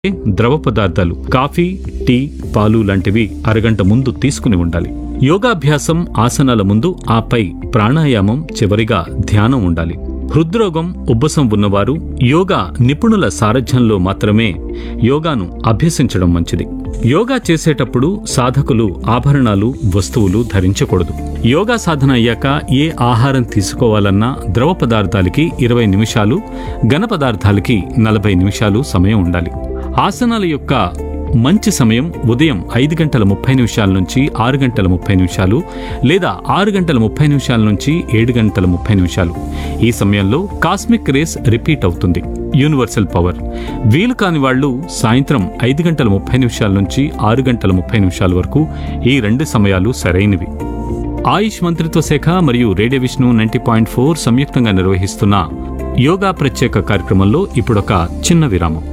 ద్రవ పదార్థాలు coffee tea పాలు లాంటివి అరగంట ముందు తీసుకుని ఉండాలి యోగాభ్యాసం ఆసనాల ముందు ఆపై ప్రాణాయామం చివరిగా ధ్యానం ఉండాలి హృద్రోగం ఉబ్బసం ఉన్నవారు యోగా నిపుణుల సారథ్యంలో మాత్రమే యోగాను అభ్యసించడం మంచిది యోగా చేసేటప్పుడు సాధకులు ఆభరణాలు వస్తువులు ధరించకూడదు యోగా సాధన అయ్యాక ఏ ఆహారం తీసుకోవాలన్నా ద్రవ పదార్థాలకి ఇరవై నిమిషాలు ఘన పదార్థాలకి నలభై నిమిషాలు సమయం ఉండాలి ఆసనాల యొక్క మంచి సమయం ఉదయం ఐదు గంటల ముప్పై నిమిషాల నుంచి ఆరు గంటల ముప్పై నిమిషాలు లేదా ఆరు గంటల ముప్పై నిమిషాల నుంచి ఏడు గంటల ముప్పై నిమిషాలు ఈ సమయంలో కాస్మిక్ రేస్ రిపీట్ అవుతుంది యూనివర్సల్ పవర్ వీలు కాని వాళ్ళు సాయంత్రం ఐదు గంటల ముప్పై నిమిషాల నుంచి ఆరు గంటల ముప్పై నిమిషాల వరకు ఈ రెండు సమయాలు సరైనవి ఆయుష్ మంత్రిత్వ శాఖ మరియు radio Vishnu ninety point four సంయుక్తంగా నిర్వహిస్తున్న యోగా ప్రత్యేక కార్యక్రమంలో ఇప్పుడొక చిన్న విరామం